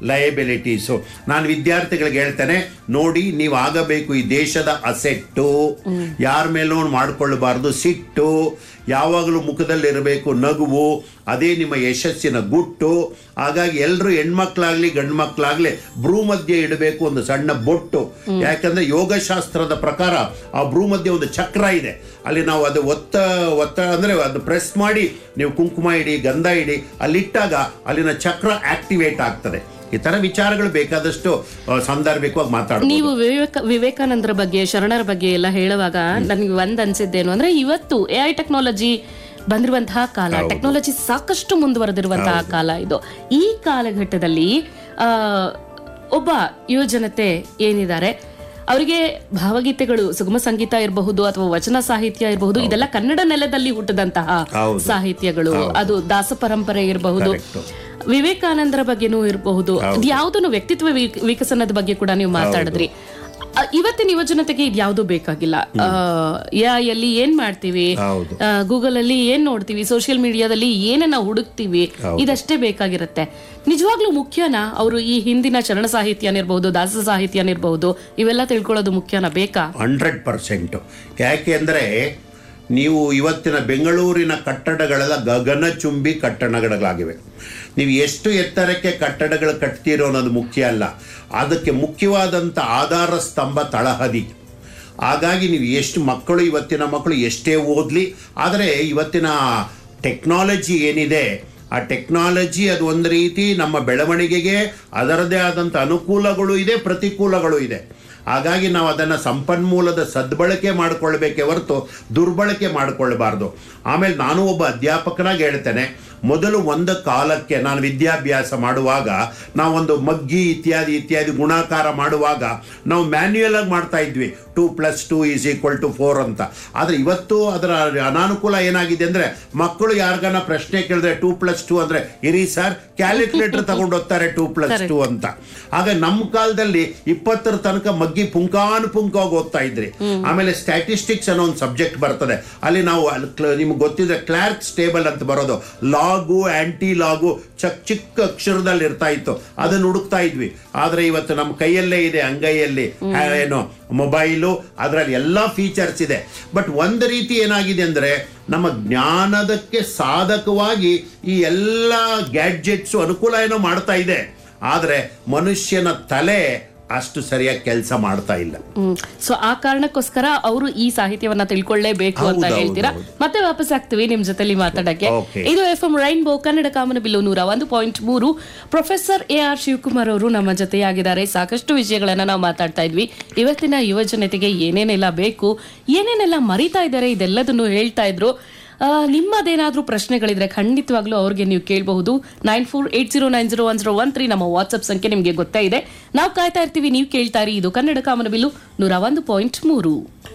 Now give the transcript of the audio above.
Liabilities ನಾನು ವಿದ್ಯಾರ್ಥಿಗಳಿಗೆ ಹೇಳ್ತೇನೆ ನೋಡಿ ನೀವು ಆಗಬೇಕು ಈ ದೇಶದ ಅಸೆಟ್ಟು ಯಾರ ಮೇಲೂ ಮಾಡ್ಕೊಳ್ಬಾರ್ದು ಸಿಟ್ಟು ಯಾವಾಗಲೂ ಮುಖದಲ್ಲಿರಬೇಕು ನಗುವು ಅದೇ ನಿಮ್ಮ ಯಶಸ್ಸಿನ ಗುಟ್ಟು ಹಾಗಾಗಿ ಎಲ್ಲರೂ ಹೆಣ್ಮಕ್ಳಾಗ್ಲಿ ಗಂಡು ಮಕ್ಕಳಾಗ್ಲಿ ಭ್ರೂ ಮಧ್ಯೆ ಇಡಬೇಕು ಒಂದು ಸಣ್ಣ ಬೊಟ್ಟು ಯಾಕಂದ್ರೆ ಯೋಗಶಾಸ್ತ್ರದ ಪ್ರಕಾರ ಆ ಭ್ರೂ ಮಧ್ಯೆ ಒಂದು ಚಕ್ರ ಇದೆ ಅಲ್ಲಿ ನಾವು ಅದು ಒತ್ತ ಒತ್ತ ಅಂದ್ರೆ ಅದು ಪ್ರೆಸ್ ಮಾಡಿ ನೀವು ಕುಂಕುಮ ಇಡಿ ಗಂಧ ಇಡಿ ಅಲ್ಲಿಟ್ಟಾಗ ಅಲ್ಲಿನ ಚಕ್ರ ಆಕ್ಟಿವೇಟ್ ಆಗ್ತದೆ ಈ ತರ ವಿಚಾರಗಳು ಬೇಕಾದಷ್ಟು ಆ, ಸಾಂದರ್ಭಿಕವಾಗಿ ಮಾತಾಡ್ಬೋದು ನೀವು ವಿವೇಕ ವಿವೇಕಾನಂದರ ಬಗ್ಗೆ ಶರಣರ ಬಗ್ಗೆ ಎಲ್ಲ ಹೇಳುವಾಗ ನನಗೆ ಒಂದ್ ಅನ್ಸಿದ್ದೇನು ಅಂದ್ರೆ ಇವತ್ತು ಎ ಐ ಟೆಕ್ನಾಲಜಿ ಬಂದಿರುವಂತಹ ಕಾಲ ಟೆಕ್ನಾಲಜಿ ಸಾಕಷ್ಟು ಮುಂದುವರೆದಿರುವಂತಹ ಕಾಲ ಇದು ಈ ಕಾಲಘಟ್ಟದಲ್ಲಿ ಆ ಒಬ್ಬ ಯುವಜನತೆ ಏನಿದ್ದಾರೆ ಅವರಿಗೆ ಭಾವಗೀತೆಗಳು ಸುಗಮ ಸಂಗೀತ ಇರಬಹುದು ಅಥವಾ ವಚನ ಸಾಹಿತ್ಯ ಇರಬಹುದು ಇದೆಲ್ಲ ಕನ್ನಡ ನೆಲದಲ್ಲಿ ಹುಟ್ಟಿದಂತಹ ಹೌದು. ಸಾಹಿತ್ಯಗಳು ಅದು ದಾಸ ಪರಂಪರೆ ಇರಬಹುದು ವಿವೇಕಾನಂದರ ಬಗ್ಗೆನೂ ಇರಬಹುದು ಯಾವ್ದನ್ನು ವ್ಯಕ್ತಿತ್ವ ವಿ- ವಿಕಸನದ ಬಗ್ಗೆ ಕೂಡ ನೀವು ಮಾತಾಡಿದ್ರಿ ಅ, ಇವತ್ತಿನ ಯುವಜನತೆಗೆ ಇದು ಯಾವ್ದು ಬೇಕಾಗಿಲ್ಲ ಯಾ ಎಲ್ಲಿ ಏನ್ ಮಾಡ್ತೀವಿ ಹೌದು. ಗೂಗಲ್ ಅಲ್ಲಿ ಏನ್ ನೋಡ್ತೀವಿ ಸೋಷಿಯಲ್ ಮೀಡಿಯಾದಲ್ಲಿ ಏನನ್ನ ಹುಡುಕ್ತಿವಿ ಇದಷ್ಟೇ ಬೇಕಾಗಿರುತ್ತೆ ನಿಜವಾಗ್ಲೂ ಮುಖ್ಯನಾ ಅವರು ಈ ಹಿಂದಿನ ಚರಣ ಸಾಹಿತ್ಯನಿರ್ಬಹುದು ದಾಸ ಸಾಹಿತ್ಯನಿರ್ಬಹುದು ಇವೆಲ್ಲ ತಿಳ್ಕೊಳ್ಳೋದು ಮುಖ್ಯನಾ ಬೇಕಾ ಹಂಡ್ರೆಡ್ ಪರ್ಸೆಂಟು ಯಾಕೆ ಅಂದರೆ ನೀವು ಇವತ್ತಿನ ಬೆಂಗಳೂರಿನ ಕಟ್ಟಡಗಳೆಲ್ಲ ಗಗನಚುಂಬಿ ಕಟ್ಟಡಗಳಾಗಿವೆ ನೀವು ಎಷ್ಟು ಎತ್ತರಕ್ಕೆ ಕಟ್ಟಡಗಳು ಕಟ್ತೀರೋ ಅನ್ನೋದು ಮುಖ್ಯ ಅಲ್ಲ ಅದಕ್ಕೆ ಮುಖ್ಯವಾದಂಥ ಆಧಾರ ಸ್ತಂಭ ತಳಹದಿ ಹಾಗಾಗಿ ನೀವು ಎಷ್ಟು ಮಕ್ಕಳು ಇವತ್ತಿನ ಮಕ್ಕಳು ಎಷ್ಟೇ ಓದಲಿ ಆದರೆ ಇವತ್ತಿನ ಟೆಕ್ನಾಲಜಿ ಏನಿದೆ ಆ ಟೆಕ್ನಾಲಜಿ ಅದು ಒಂದು ರೀತಿ ನಮ್ಮ ಬೆಳವಣಿಗೆಗೆ ಅದರದೇ ಆದಂಥ ಅನುಕೂಲಗಳು ಇದೆ ಪ್ರತಿಕೂಲಗಳು ಇದೆ ಹಾಗಾಗಿ ನಾವು ಅದನ್ನು ಸಂಪನ್ಮೂಲದ ಸದ್ಬಳಕೆ ಮಾಡಿಕೊಳ್ಬೇಕೇ ಹೊರತು ದುರ್ಬಳಕೆ ಮಾಡಿಕೊಳ್ಬಾರ್ದು ಆಮೇಲೆ ನಾನು ಒಬ್ಬ ಅಧ್ಯಾಪಕನಾಗಿ ಹೇಳ್ತೇನೆ ಮೊದಲು ಒಂದು ಕಾಲಕ್ಕೆ ನಾನು ವಿದ್ಯಾಭ್ಯಾಸ ಮಾಡುವಾಗ ನಾವೊಂದು ಮಗ್ಗಿ ಇತ್ಯಾದಿ ಇತ್ಯಾದಿ ಗುಣಾಕಾರ ಮಾಡುವಾಗ ನಾವು ಮ್ಯಾನ್ಯುಯಲ್ ಆಗಿ ಮಾಡ್ತಾ ಇದ್ವಿ two plus two is equal to four ಅಂತ ಆದರೆ ಇವತ್ತು ಅದರ ಅನಾನುಕೂಲ ಏನಾಗಿದೆ ಅಂದರೆ ಮಕ್ಕಳು ಯಾರಿಗಾನ ಪ್ರಶ್ನೆ ಕೇಳಿದ್ರೆ ಟೂ ಪ್ಲಸ್ ಟೂ ಅಂದರೆ ಇರಿ ಸರ್ ಕ್ಯಾಲ್ಕುಲೇಟರ್ ತಗೊಂಡು ಹೋಗ್ತಾರೆ ಟೂ ಪ್ಲಸ್ ಟೂ ಅಂತ ಆಗ ನಮ್ಮ ಕಾಲದಲ್ಲಿ ಇಪ್ಪತ್ತರ ತನಕ ಮಗ್ಗಿ ಪುಂಕಾನು ಪುಂಕವಾಗಿ ಓದ್ತಾ ಇದ್ರಿ ಆಮೇಲೆ ಸ್ಟ್ಯಾಟಿಸ್ಟಿಕ್ಸ್ ಅನ್ನೋ ಒಂದು ಸಬ್ಜೆಕ್ಟ್ ಬರ್ತದೆ ಅಲ್ಲಿ ನಾವು ಅಲ್ಲಿ ಕ್ಲ- ನಿಮ್ಗೆ ಗೊತ್ತಿದೆ ಕ್ಲಾರ್ಕ್ಸ್ ಟೇಬಲ್ ಅಂತ ಬರೋದು ಲಾಗು ಆಂಟಿ ಲಾಗು ಚಕ್ ಚಿಕ್ಕ ಅಕ್ಷರದಲ್ಲಿ ಇರ್ತಾ ಇತ್ತು ಅದನ್ನು ಹುಡುಕ್ತಾ ಇದ್ವಿ ಆದರೆ ಇವತ್ತು ನಮ್ಮ ಕೈಯಲ್ಲೇ ಇದೆ ಅಂಗೈಯಲ್ಲಿ ಆ, ಏನು ಮೊಬೈಲು ಅದರಲ್ಲಿ ಎಲ್ಲ ಫೀಚರ್ಸ್ ಇದೆ ಬಟ್ ಒಂದು ರೀತಿ ಏನಾಗಿದೆ ಅಂದರೆ ನಮ್ಮ ಜ್ಞಾನದಕ್ಕೆ ಸಾಧಕವಾಗಿ ಈ ಎಲ್ಲ ಗ್ಯಾಡ್ಜೆಟ್ಸು ಅನುಕೂಲ ಏನೋ ಮಾಡ್ತಾ ಇದೆ ಆದರೆ ಮನುಷ್ಯನ ತಲೆ ಅಷ್ಟು ಸರಿಯಾಗಿ ಕೆಲಸ ಮಾಡ್ತಾ ಇಲ್ಲ ಸೊ ಆ ಕಾರಣಕ್ಕೋಸ್ಕರ ಅವರು ಈ ಸಾಹಿತ್ಯವನ್ನ ತಿಳ್ಕೊಳ್ಳೇಬೇಕು ಅಂತ ಹೌದು, ಹೌದು, ಹೇಳ್ತೀರಾ ಹೌದು. ಮತ್ತೆ ವಾಪಸ್ ಆಗ್ತೀವಿ ನಿಮ್ ಜೊತೆಲಿ ಮಾತಾಡಕ್ಕೆ Okay. ಇದು ಎಫ್ ಎಂ ರೈನ್ಬೋ ಕನ್ನಡ ಕಾಮನಬಿಲ್ಲು ನೂರ ಒಂದು ಪಾಯಿಂಟ್ ಮೂರು ಪ್ರೊಫೆಸರ್ ಎ ಆರ್ ಶಿವಕುಮಾರ್ ಅವರು ನಮ್ಮ ಜೊತೆಯಾಗಿದ್ದಾರೆ ಸಾಕಷ್ಟು ವಿಷಯಗಳನ್ನ ನಾವು ಮಾತಾಡ್ತಾ ಇದ್ವಿ ಇವತ್ತಿನ ಯುವ ಜನತೆಗೆ ಏನೇನೆಲ್ಲ ಬೇಕು ಏನೇನೆಲ್ಲ ಮರಿತಾ ಇದ್ದಾರೆ ಇದೆಲ್ಲದನ್ನು ಹೇಳ್ತಾ ಇದ್ರು ಆ, ನಿಮ್ಮದೇನಾದ್ರೂ ಪ್ರಶ್ನೆಗಳಿದ್ರೆ ಖಂಡಿತವಾಗ್ಲೂ ಅವ್ರಿಗೆ ನೀವು ಕೇಳಬಹುದು nine four eight zero nine zero one zero one three ನಮ್ಮ ವಾಟ್ಸ್ಆಪ್ ಸಂಖ್ಯೆ ನಿಮಗೆ ಗೊತ್ತೇ ಇದೆ ನಾವು ಕಾಯ್ತಾ ಇರ್ತೀವಿ ನೀವು ಕೇಳ್ತಾ ಇರಿ ಇದು ಕನ್ನಡ ಕಾಮನಬಿಲ್ಲು ನೂರ ಒಂದು ಪಾಯಿಂಟ್ ಮೂರು